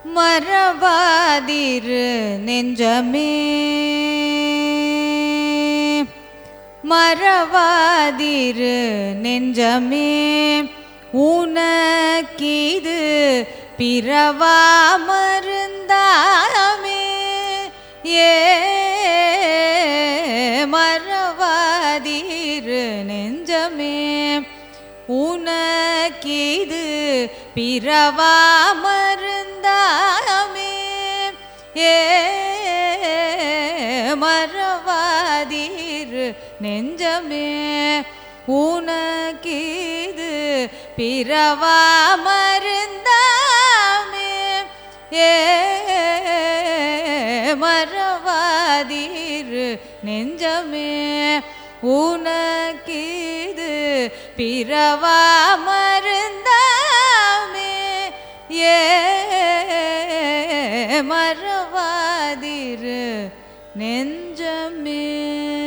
மறவாதிரு நெஞ்சமே மறவாதிரு நெஞ்சமே உனக்கிது பிறவா மருந்தாமே ஏ மறவாதிரு நெஞ்சமே உனக்கிது பிறவா மருந்தாமே ஏ மறவாதீர் நெஞ்சமே உனக்கிது பிறவா மருந்தாமே ஏ மறவாதீர் நெஞ்சமே உனக்கிது பிறவா மருந்தாமே ஏ மறவாதிரு நெஞ்சமே